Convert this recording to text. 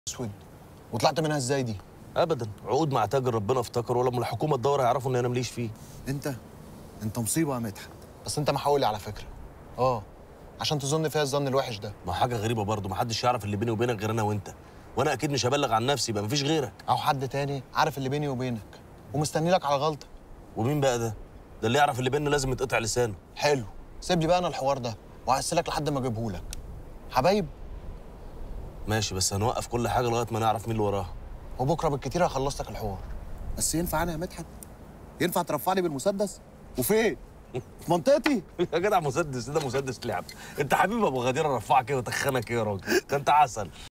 اسود وطلعت منها ازاي دي ابدا عقود مع تاجر ربنا افتكر ولما الحكومه تدور هيعرفوا ان انا ماليش فيه انت انت مصيبه يا مدحت بس انت محاولي على فكره اه عشان تظن فيها الظن الوحش ده ما حاجه غريبه برضه ما حدش يعرف اللي بيني وبينك غير انا وانت وانا اكيد مش هبلغ عن نفسي يبقى مفيش غيرك او حد تاني عارف اللي بيني وبينك ومستني لك على غلطه ومين بقى ده ده اللي يعرف اللي بيننا لازم يتقطع لسانه حلو سيب لي بقى انا الحوار ده وهسلك لحد ما اجيبهولك حبايب ماشي بس هنوقف كل حاجه لغايه ما نعرف مين اللي وراها وبكره بالكتير هخلص لك الحوار بس ينفع انا يا مدحت ينفع ترفعني بالمسدس وفين في منطقتي يا جدع مسدس ده مسدس لعب انت حبيب ابو غدير رفعك ايه وتخنك ايه يا راجل ده انت عسل